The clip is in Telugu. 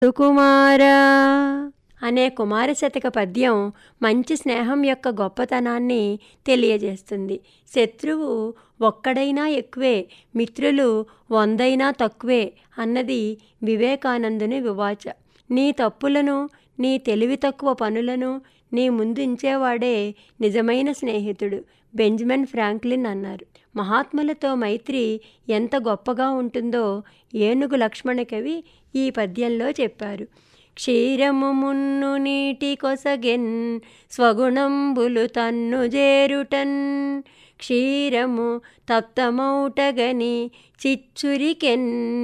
సుకుమారా అనే కుమార శతక పద్యం మంచి స్నేహం యొక్క గొప్పతనాన్ని తెలియజేస్తుంది శత్రువు ఒక్కడైనా ఎక్కువే మిత్రులు వందైనా తక్కువే అన్నది వివేకానందుని వివాచ నీ తప్పులను నీ తెలివి తక్కువ పనులను నీ ముందుంచేవాడే నిజమైన స్నేహితుడు బెంజమిన్ ఫ్రాంక్లిన్ అన్నారు మహాత్ములతో మైత్రి ఎంత గొప్పగా ఉంటుందో ఏనుగు లక్ష్మణ కవి ఈ పద్యంలో చెప్పారు క్షీరము మున్ను నీటి కొసగెన్ స్వగుణంబులు తన్ను జేరుటన్ క్షీరము తప్తమౌటగని చిచ్చురికెన్